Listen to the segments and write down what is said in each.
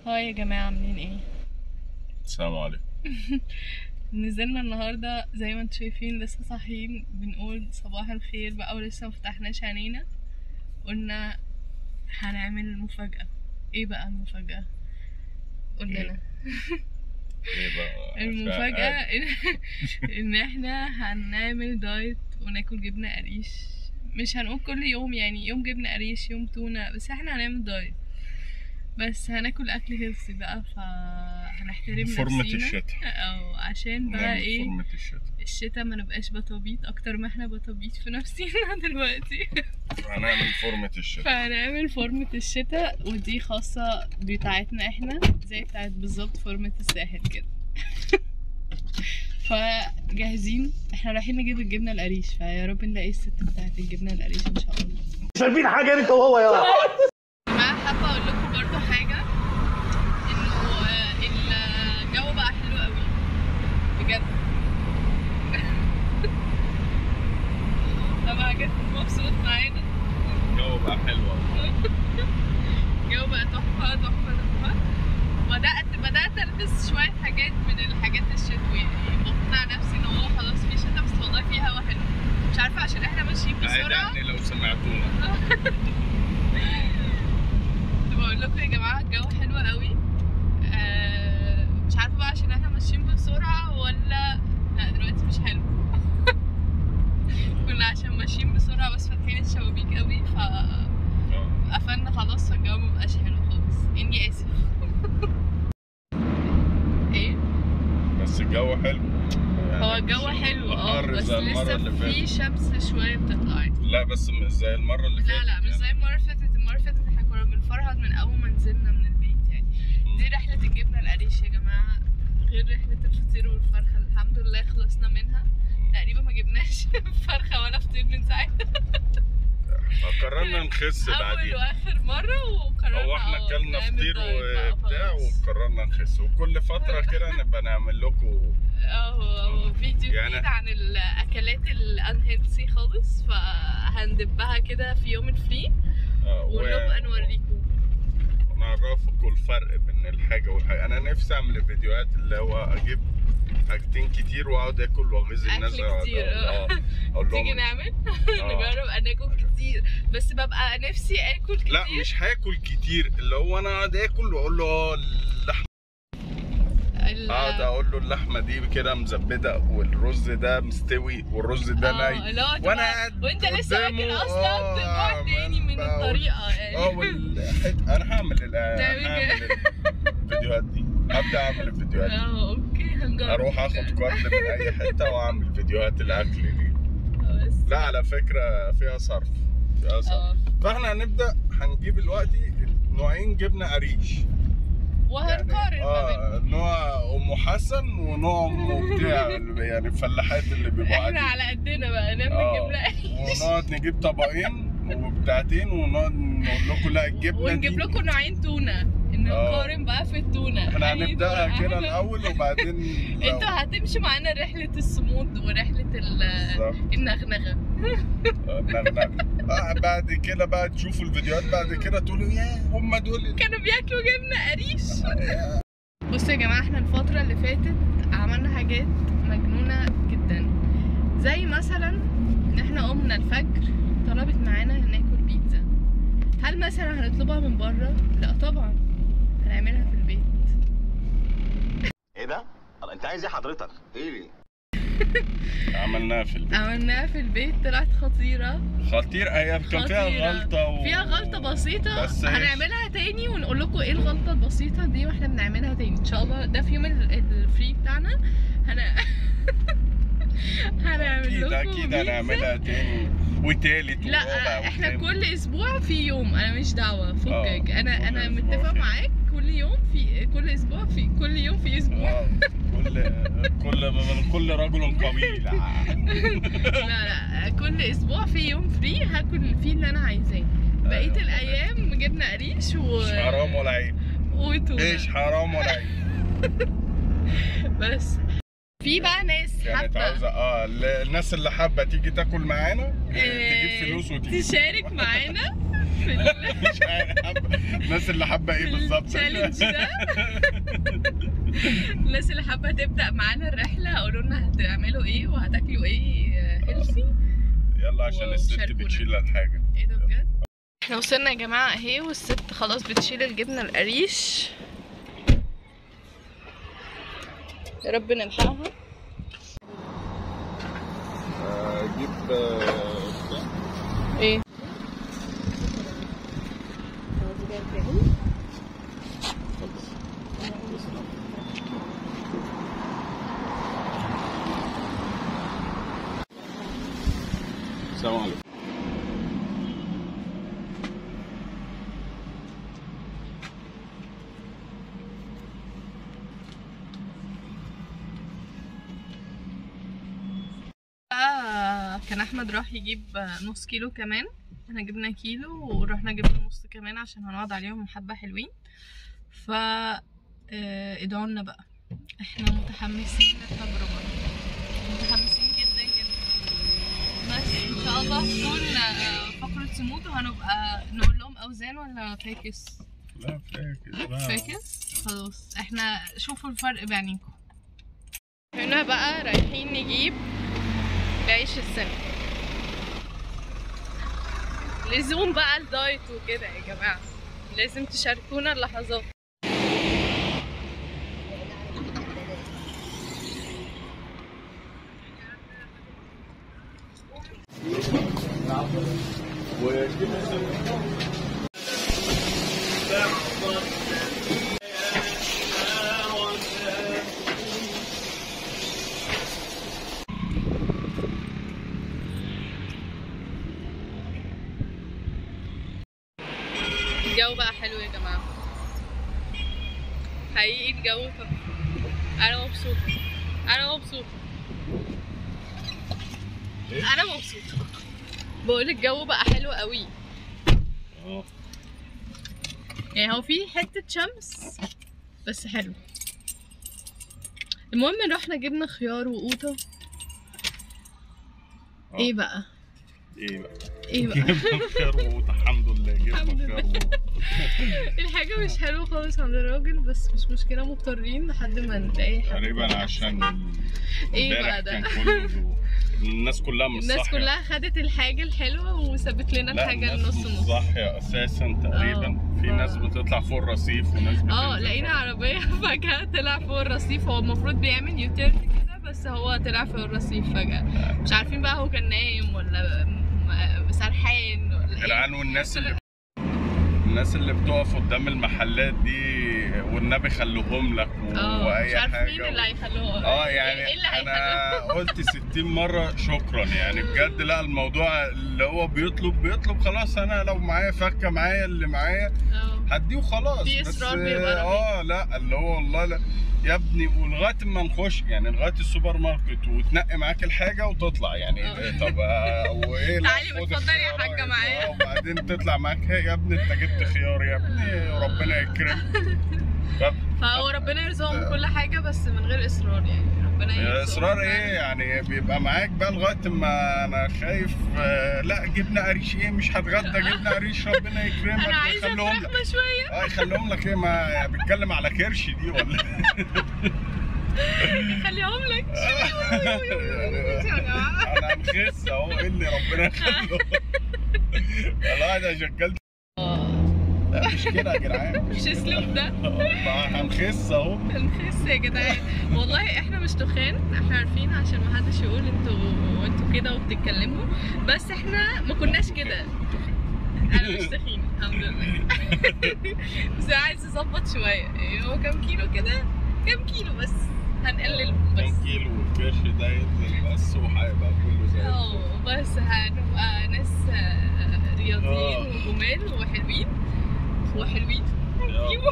هاي يا جماعة عاملين ايه؟ السلام عليكم نزلنا النهاردة زي ما انتم شايفين لسه صاحيين بنقول صباح الخير بقى ولسه مفتحناش عينينا قلنا هنعمل مفاجأة ايه بقى المفاجأة؟ قول لنا ايه بقى المفاجأة إن, ان احنا هنعمل دايت وناكل جبنة قريش مش هنقول كل يوم يعني يوم جبنة قريش يوم تونة بس احنا هنعمل دايت بس هناكل اكل هيلثي بقى فهنحترم فورمة نفسينا الشتاء او عشان بقى نعمل ايه فورمة الشتاء الشتا ما نبقاش بطابيط اكتر ما احنا بطابيط في نفسينا دلوقتي هنعمل فورمة الشتاء فهنعمل فورمة الشتاء ودي خاصة بتاعتنا احنا زي بتاعت بالظبط فورمة الساحل كده فجاهزين احنا رايحين نجيب الجبنة القريش فيا رب نلاقي الست بتاعت الجبنة القريش ان شاء الله شايفين حاجه انت وهو يا جماعة حابة اقول لكم برضو حاجة انه آه، الجو بقى حلو قوي بجد طبعا جد مبسوط معانا الجو بقى حلو أوي. الجو بقى تحفة تحفة تحفة بدأت بدأت ألبس شوية حاجات من الحاجات الشتوي يعني بقنع نفسي إن هو خلاص في شتا بس والله في هوا حلو مش عارفة عشان احنا ماشيين بسرعة عادي لو سمعتونا كنت بقول لكم يا جماعة الجو حلو قوي آه مش عارفة بقى عشان احنا ماشيين بسرعة ولا لا دلوقتي مش حلو كنا عشان ماشيين بسرعة بس فاتحين الشبابيك قوي فقفلنا خلاص فالجو مبقاش حلو خالص اني اسف ايه بس الجو حلو يعني هو الجو مش حلو اه الحر بس زي المرة لسه اللي في فاتت. شمس شوية بتطلع لا بس مش زي المرة اللي فاتت لا لا مش يعني. زي المرة اللي فاتت المرة اللي فاتت احنا كنا بنفرهد من أول ما نزلنا من البيت يعني دي رحلة الجبنة القريش يا جماعة غير رحلة الفطير والفرخة الحمد لله خلصنا منها تقريبا ما جبناش فرخة ولا فطير من ساعتها قررنا نخس أول بعدين وآخر مرة وقررنا هو احنا اه اكلنا نعمل فطير دايت بقى وبتاع خلاص. وقررنا نخس وكل فترة كده نبقى نعمل لكم اه فيديو يعني- جديد عن الأكلات الأنهيلثي خالص فهندبها كده في يوم الفري ونبقى نوريكم نعرفكم الفرق بين الحاجة والحاجة أنا نفسي أعمل الفيديوهات اللي هو أجيب حاجتين كتير وأقعد آكل وأغيظ الناس أكل أقعد- كتير، آه، أقول تيجي لهم نعمل آه. نجرب أنا آكل كتير بس ببقى نفسي آكل كتير لا مش هاكل كتير اللي هو أنا أقعد آكل وأقول له آه اللحمة ال- أقعد أقول له اللحمة دي كده مزبدة والرز ده مستوي والرز ده آه، ني اللي هو تبقى- وأنا قاعد وانت لسه قدامه، واكل اصلا آه، تجوع تاني من عمال بقول- الطريقه يعني اه والحت... انا هعمل ال- تعمل هعمل الفيديوهات دي هبدا اعمل الفيديوهات دي اه اوكي هنجرب اروح اخد كارد من اي حته واعمل فيديوهات الاكل دي بس لا على فكره فيها صرف فيها صرف اه فاحنا هنبدا هنجيب دلوقتي نوعين جبنه قريش وهنقارن ما بينهم اه نوع ام حسن ونوع ام بتاع يعني الفلاحات اللي بيبقوا احنا قاعدين على قدنا بقى نعمل آه. جبنه ونقعد نجيب طبقين وبتاعتين ونقعد نقول لكم لا الجبنه ونجيب دي لكم نوعين تونه نقارن بقى في التونه احنا أي هنبداها نوع كده أحلى. الاول وبعدين لو- انتوا هتمشوا معانا رحله الصمود ورحله ال- بالظبط النغنغه النغنغة. آه بعد كده بقى تشوفوا الفيديوهات بعد كده تقولوا يا هم دول اللي- كانوا بياكلوا جبنه قريش بصوا يا جماعه احنا الفتره اللي فاتت عملنا حاجات مجنونه جدا زي مثلا ان احنا قمنا الفجر طلبت معانا ناكل بيتزا هل مثلا هنطلبها من بره لا طبعا هنعملها في البيت ايه ده؟ الله، انت عايز ايه حضرتك؟ ايه عملناها في البيت عملناها في البيت طلعت خطيره خطير هي كان فيها خطيرة. غلطة و... فيها غلطة بسيطة بس إيش؟ هنعملها تاني ونقول لكم ايه الغلطة البسيطة دي واحنا بنعملها تاني ان شاء الله ده في يوم ال- الفري بتاعنا هن... هنعمل اكيد لكم اكيد بيتزا. هنعملها تاني وتالت ورابع لا احنا وخامس. كل اسبوع في يوم انا مش دعوة فكك آه، انا كل انا أسبوع متفق في- معاك كل يوم في كل اسبوع في كل يوم في اسبوع آه، كل كل من كل رجل قبيلة لا لا كل اسبوع في يوم فري هاكل فيه اللي انا عايزاه بقية أيوة. الايام جبنة قريش و مش حرام ولا عيب وتونة ايش حرام ولا عيب بس في بقى ناس كانت حابه عاوزة اه ال- الناس اللي حابة تيجي تاكل معانا آه، تجيب فلوس وتيجي تشارك معانا في ال- مش عارف حابة- الناس اللي حابه ايه بالظبط التشالنج ده الناس اللي حابه تبدا معانا الرحله قولوا لنا هتعملوا ايه وهتاكلوا ايه هيلثي يلا عشان الست وشاركونا. بتشيل الحاجه ايه ده بجد احنا وصلنا يا جماعه اهي والست خلاص بتشيل الجبنه القريش يا رب نلحقها اجيب ايه السلام عليكم آه كان احمد راح يجيب نص كيلو كمان احنا جبنا كيلو ورحنا جبنا نص كمان عشان هنقعد عليهم حبه حلوين ف آه، ادعوا لنا بقى احنا متحمسين للتجربه متحمسين جدا جدا بس ان شاء الله تكون آه، فقره صمود وهنبقى نقول لهم اوزان ولا فاكس لا فاكس بقى. فاكس خلاص احنا شوفوا الفرق بعينيكم هنا بقى رايحين نجيب العيش السمك لزوم بقى الدايت وكده يا جماعة لازم تشاركونا اللحظات الجو بقى حلو يا جماعة حقيقي الجو تحفة أنا مبسوطة أنا مبسوطة أنا مبسوطة بقول الجو بقى حلو قوي اه يعني هو في حتة شمس بس حلو المهم رحنا جبنا خيار وقوطة آه. ايه بقى ايه بقى ايه بقى جبنا خيار وقوط الحمد لله الحمد جبنا خيار وقوط الحاجة مش حلوة خالص عند الراجل بس مش مشكلة مضطرين لحد ما نلاقي حاجة تقريبا عشان ايه امبارح بقى ده؟ كان كله الناس كلها مش الناس صاحية. كلها خدت الحاجة الحلوة وسابت لنا لا الحاجة الناس النص مش نص صاحية اساسا تقريبا آه. في ف- ناس بتطلع فوق الرصيف وناس بتنزل اه لقينا فوق. عربية فجأة طلع فوق الرصيف هو المفروض بيعمل يوتيرن كده بس هو طلع فوق الرصيف فجأة مش عارفين بقى هو كان نايم ولا م- سرحان ولا ايه جدعان والناس اللي الناس اللي بتقف قدام المحلات دي والنبي خلوهم لك و... اه واي مش عارف حاجه مين اللي هيخلوه اه ايه يعني اللي انا هيخلوه قلت 60 مره شكرا يعني بجد لا الموضوع اللي هو بيطلب بيطلب خلاص انا لو معايا فكه معايا اللي معايا اه هديه وخلاص في بس إصرار بيبقى رهيب. اه لا اللي هو والله لا يا ابني ولغايه ما نخش يعني لغايه السوبر ماركت وتنقي معاك الحاجه وتطلع يعني آه. طب آه، وايه لا، تعالي خد اتفضلي يا الخيار، حاجة آه، معايا. وبعدين تطلع معاك "هي يا ابني انت جبت خيار يا ابني ربنا يكرمك ف- فهو ربنا يرزقهم كل حاجة بس من غير إصرار يعني ربنا يا يرزقهم اصرار ايه يعني بيبقى معاك بقى لغايه ما انا خايف آه، لا جبنا قريش ايه مش هتغدى جبنا قريش ربنا يكرمك أنا عايزة ويخليهم فراخ لك مشوية اه يخليهم لك ايه ما بيتكلم على كرش دي ولا يخليهم لك يا جماعة انا هنخس اهو ايه اللي ربنا يخليه والله ده شكلت لا مش كده يا جدعان مش اسلوب ده ما هنخس اهو نخس يا جدعان والله احنا مش تخان احنا عارفين عشان ما حدش يقول انتوا انتوا كده وبتتكلموا بس احنا ما كناش كده انا مش تخين الحمد لله بس عايز اظبط شويه يعني هو كام كيلو كده كام كيلو بس هنقلل بس كام كيلو والكرش ده ينزل بس وهيبقى كله زي الفل. اه بس هنبقى ناس آه، رياضيين آه. وجمال وحلوين وحلوين يلا.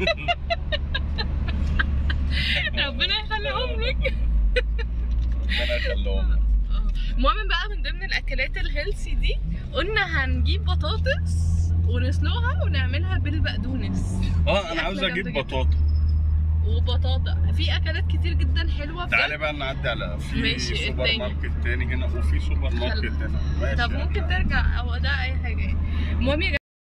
ربنا يخليهم لك ربنا يخليهم لك. آه. المهم بقى من ضمن الاكلات الهيلثي دي قلنا هنجيب بطاطس ونسلقها ونعملها بالبقدونس اه دي انا عاوز أكلة اجيب جامدة جدا. بطاطا وبطاطا في اكلات كتير جدا حلوه تعالي بجد بقى نعدي على في ماشي، سوبر التاني. ماركت تاني هنا وفي سوبر ماركت هنا ماشي طب ممكن ترجع او ده اي حاجه يعني المهم يا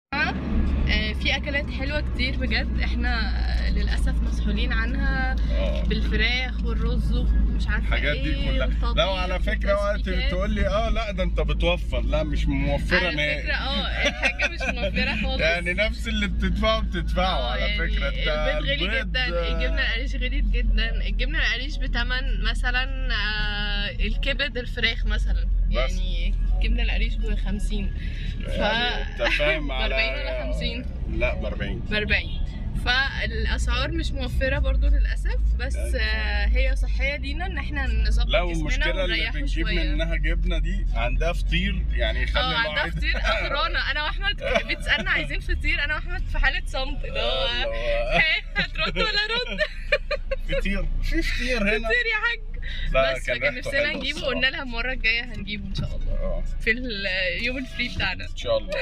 في اكلات حلوه كتير بجد احنا للاسف مسحولين عنها اه بالفراخ والرز ومش عارفه الحاجات دي ايه كلها والطبيخ لا وعلى فكره وقت والتسبيكات. تقول لي اه لا ده انت بتوفر لا مش موفره على فكره نهائي اه الحاجه مش موفره خالص يعني نفس اللي بتدفعه بتدفعه آه، على يعني فكره انت البيض غالي البيض، جدا آه، الجبنه القريش غليت جدا الجبنه القريش بتمن مثلا آه، الكبد الفراخ مثلا بس. يعني الجبنه القريش ب 50 ف يعني انت فاهم ب على 40 ولا 50 لا ب 40 ب 40 فالاسعار مش موفره برضو للاسف بس آه، هي صحيه لينا ان احنا نظبط لا جسمنا والمشكله اللي ونريحه بنجيب شويه منها جبنه دي عندها فطير يعني يخلي اه عندها الواحد- فطير اخرانا انا واحمد بتسالنا عايزين فطير انا واحمد في حاله صمت اللي هو اللي هو "إيه، هترد ولا رد فطير في فطير هنا فطير يا حاج لا بس كان فكان ريحته نفسنا حلوة نجيبه الصراحة. وقلنا لها المره الجايه هنجيبه ان شاء الله اه في اليوم الفري بتاعنا ان شاء الله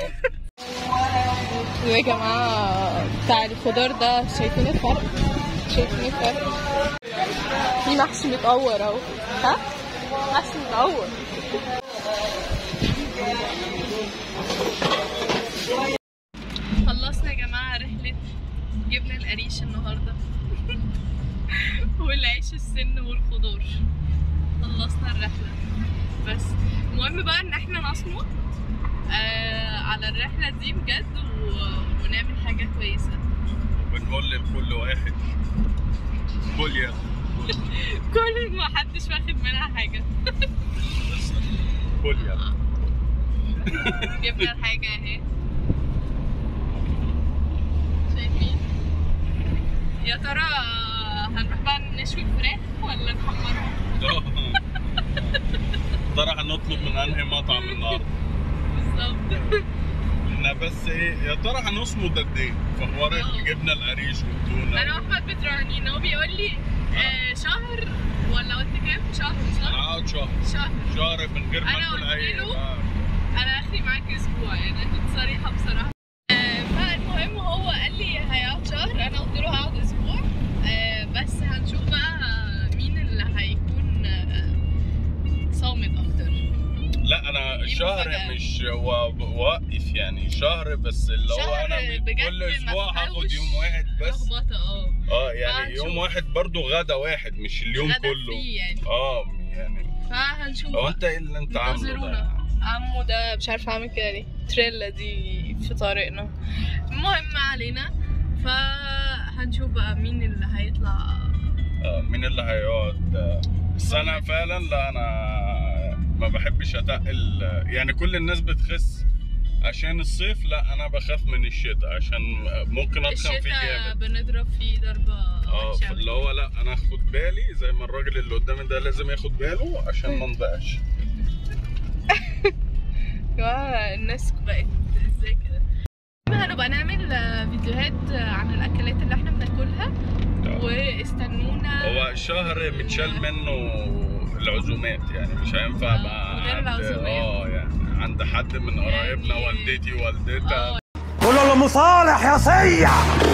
يا جماعه بتاع الخضار ده شايفين الفرق شايفين الفرق في محشي متقور اهو ها محشي متقور خلصنا يا جماعه رحله جبنا القريش النهارده والعيش السن والخضار خلصنا الرحله بس المهم بقى ان احنا نصمت آه على الرحله دي بجد و... ونعمل حاجه كويسه بنقول لكل واحد كل يا كل ما حدش واخد منها حاجه كل يا جبنا الحاجه اهي شايفين يا ترى هنروح بقى نشوي الفراخ ولا نحمرها ترى هنطلب من انهي مطعم النهارده بالظبط احنا بس ايه يا ترى هنصمد قد ايه في حوار اه. الجبنه القريش والتونه انا واحمد بتراهنين هو بيقول لي آه شهر ولا قلت كام شهر انا شهر هقعد شهر شهر شهر من غير ما أنا اكل قلت اي له آه. انا اخري معاك اسبوع يعني انا كنت صريحه بصراحه آه، فالمهم هو قال لي هيقعد شهر انا قلت له هقعد اسبوع آه، بس هنشوف بقى مين اللي هيكون آه، صامد اكتر لا انا دي شهر مفاجأة. مش و- واقف يعني شهر بس اللي هو شهر انا من بجد كل اسبوع ما هاخد فيهوش يوم واحد بس لخبطه اه اه يعني فهنشوف. يوم واحد برضو غدا واحد مش اليوم غدا كله فيه يعني اه يعني فهنشوف هو بقى. انت ايه اللي انت عامله ده انتظرونا. عمو ده مش عارفه اعمل كده ليه تريلا دي في طريقنا المهم ما علينا فهنشوف بقى مين اللي هيطلع آه، مين اللي هيقعد آه، بس انا فعلا لا انا ما بحبش اتقل يعني كل الناس بتخس عشان الصيف لا انا بخاف من الشتاء عشان ممكن اتخن فيه الشتاء جامد بنضرب فيه ضربة اه وحشة فاللي أوي. هو لا انا اخد بالي زي ما الراجل اللي قدامي ده لازم ياخد باله عشان ما نضيعش يا جماعة الناس بقت ازاي كده هنبقى نعمل آه، فيديوهات آه، عن الاكلات اللي احنا بناكلها واستنونا هو شهر متشال منه العزومات يعني مش هينفع آه، بقى غير عند العزومات. اه يعني عند حد من قرايبنا يعني- والدتي والدتها اه قولوا له مصالح يا صيع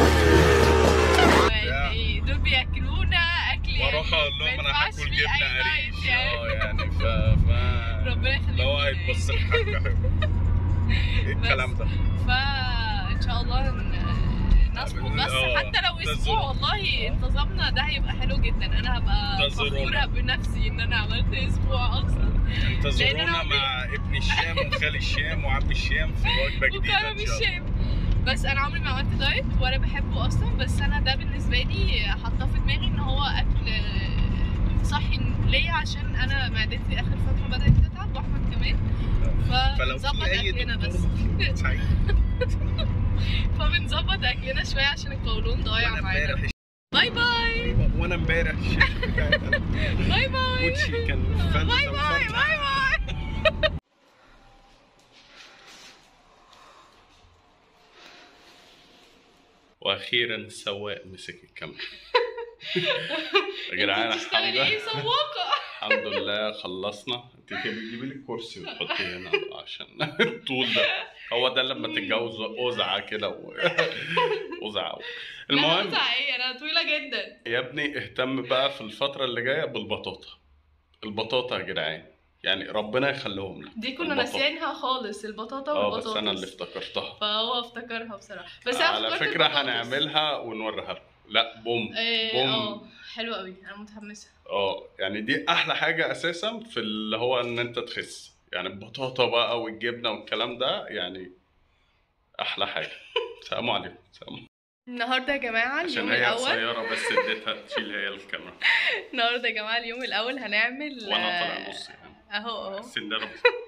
يعني دول بياكلونا اكل يعني واروح اقول ما لهم انا ينفعش هاكل فيه جبنه أي قريش دايت يعني. اه يعني ف ف ربنا يخليهم لو لنا هيتبص الحاجه ايه الكلام ده فان شاء الله ن- نظبط بس آه، حتى لو انتظروا. اسبوع والله انتظمنا ده هيبقى حلو جدا انا هبقى انتظرونا. فخوره بنفسي ان انا عملت اسبوع اصلا انتظرونا لأن أنا مع ابن الشام وخالي الشام وعم الشام في وجبه جديده وكرم ان شاء الله الشام بس انا عمري ما عملت دايت ولا بحبه اصلا بس انا ده بالنسبه لي حاطاه في دماغي ان هو اكل صحي ليا عشان انا معدتي اخر فتره بدات تتعب واحمد كمان فلو فبنظبط في اي اكلنا بس دكتور سعيد فبنظبط اكلنا شويه عشان القولون ضايع وانا معانا امبارح باي باي وانا امبارح الشاشه بتاعت باي باي كوتشي كان فلتة باي باي وفرتة. باي باي واخيرا السواق مسك الكاميرا يا جدعان انت الحمد بتشتغلي لله ايه سواقه الحمد لله خلصنا انت كده بتجيبي لي كرسي وتحطيه هنا عشان الطول ده هو ده لما تتجوز أزعة كده و... أزعة المهم لا ايه انا طويله جدا يا ابني اهتم بقى في الفترة اللي جاية بالبطاطا البطاطا يا جدعان يعني ربنا يخليهم لك دي كنا البطاطا. ناسيينها خالص اللي اه بس انا اللي افتكرتها فهو افتكرها بصراحه بس أنا على افتكرت فكره البطاطس. هنعملها ونوريها لكم لا بوم إيه، بوم. اه حلو قوي انا متحمسه اه يعني دي احلى حاجه اساسا في اللي هو ان انت تخس يعني البطاطا بقى والجبنه والكلام ده يعني احلى حاجه سلام عليكم سلام النهارده يا جماعه عشان اليوم هي الاول قصيره بس اديتها تشيل هي الكاميرا النهارده يا جماعه اليوم الاول هنعمل وانا آه، طالع نص يعني اهو اهو السندره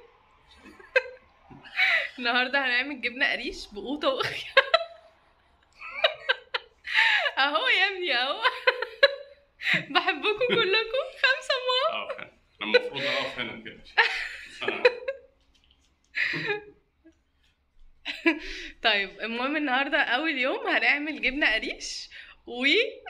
النهارده هنعمل جبنه قريش بقوطه وخيار اهو يا ابني اهو بحبكم كلكم خمسه ما اه انا المفروض اقف هنا كده بس أنا- طيب المهم النهارده اول يوم هنعمل جبنه قريش و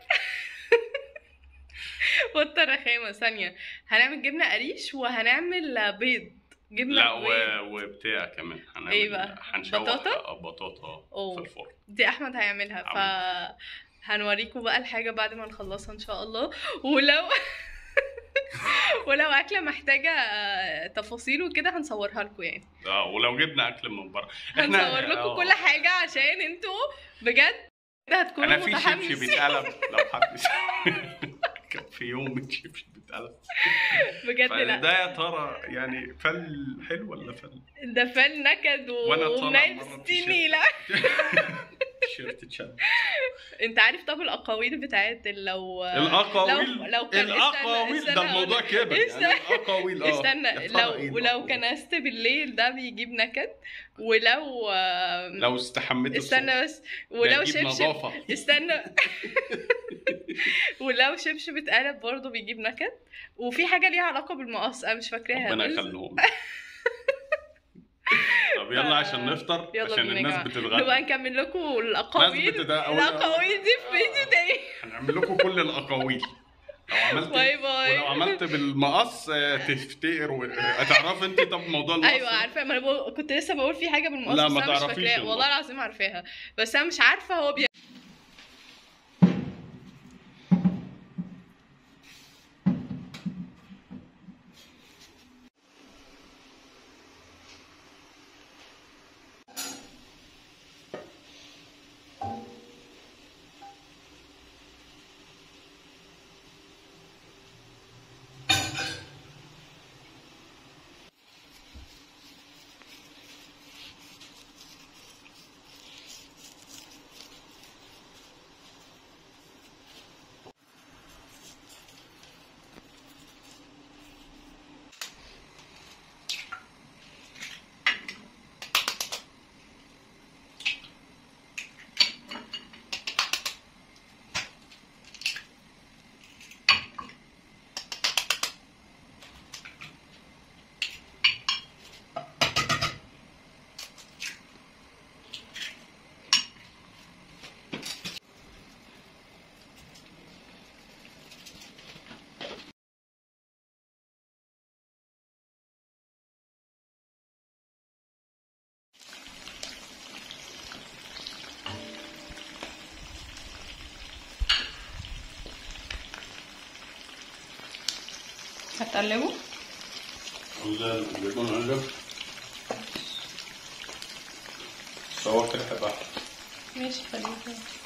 وطة رخامة ثانية هنعمل جبنة قريش وهنعمل بيض جبنة لا بيض. و... وبتاع كمان هنعمل إيه بقى؟ هنشوح بطاطا؟ آه، بطاطا أوه. في الفرن دي احمد هيعملها ف هنوريكم بقى الحاجة بعد ما نخلصها ان شاء الله ولو ولو اكلة محتاجة آه، تفاصيل وكده هنصورها لكم يعني اه ولو جبنا اكل من بره هنصور لكم آه، كل حاجة عشان انتوا بجد هتكونوا انا في شبشب متحمسين اتقلب لو حد كان في يوم الشبشب اتقلب بجد لا فده يا ترى يعني فل حلو ولا فل؟ ده فال نكد و- وأنا طالع ومنيل مرة ستين تيشيرت. نيلة تيشيرت اتشد انت عارف طب الاقاويل بتاعت لو الاقاويل لو, لو كان الاقاويل استنى- ده استنى الموضوع أقول- كبر يعني استنى- الاقاويل اه استنى يا ترى لو إيه ولو الأقاويل؟ كنست بالليل ده بيجيب نكد ولو آم، لو استحميت استنى الصبح بس ده ولو يجيب شبشب نظافة. استنى ولو شبشب اتقلب برضه بيجيب نكد وفي حاجه ليها علاقه بالمقص انا مش فاكراها ربنا بس- يخليهم طب يلا عشان نفطر يلا عشان بينا يا الناس جماعة. بتتغدى نبقى نكمل لكم الاقاويل بتتغ- الاقاويل دي في فيديو تاني هنعمل لكم كل الاقاويل لو عملت باي باي. ولو عملت بالمقص آه، تفتقر و... هتعرف انت طب موضوع المقص ايوه عارفه ما انا بقول- كنت لسه بقول في حاجه بالمقص لا، بس ما انا مش تعرفيش فاكراها المقص. والله العظيم عارفاها بس انا مش عارفه هو بي... هتقلبه لا بيكون عندك سوا كده بقى ماشي خليه كده.